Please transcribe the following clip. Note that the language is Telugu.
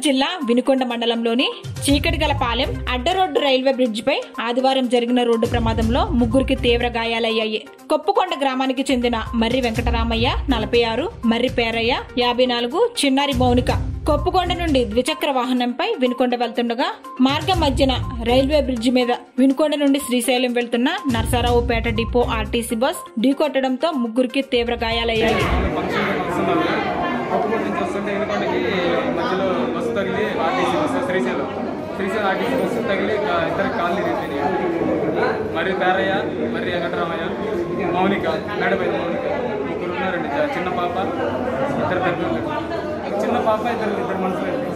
జిల్లా వినుకొండ మండలంలోని చీకటిగలపాలెం అడ్డరోడ్డు రైల్వే బ్రిడ్జ్ పై ఆదివారం జరిగిన రోడ్డు ప్రమాదంలో ముగ్గురికి తీవ్ర గాయాలయ్యాయి కొప్పుకొండ గ్రామానికి చెందిన మర్రి వెంకటరామయ్య నలభై ఆరు మర్రి పేరయ్య యాభై నాలుగు చిన్నారి మౌనిక కొప్పుకొండ నుండి ద్విచక్ర వాహనంపై వినుకొండ వెళ్తుండగా మార్గం మధ్యన రైల్వే బ్రిడ్జి మీద వినుకొండ నుండి శ్రీశైలం వెళ్తున్న నరసరావుపేట డిపో ఆర్టీసీ బస్ ఢీకొట్టడంతో ముగ్గురికి తీవ్ర గాయాలయ్యాయి ఫంక్షన్ వస్తున్నారు కొప్పకొండ నుంచి వస్తుంటే ఎనుకొండకి మధ్యలో బస్సు తగిలి RTC bus Srisailam Srisailam RTC bus తగిలి ఇక ఇద్దరు కాళ్ళు ఇరిగిపోయినాయి మరి పేరయ్య మరి వెంకటరామయ్య మౌనిక మేడపైన మౌనిక ముగ్గురు ఉన్నారండి చ- చిన్న పాప ఇద్దరు పెద్దలు చిన్న పాప ఇద్దరు ఇద్దరు మనుషులు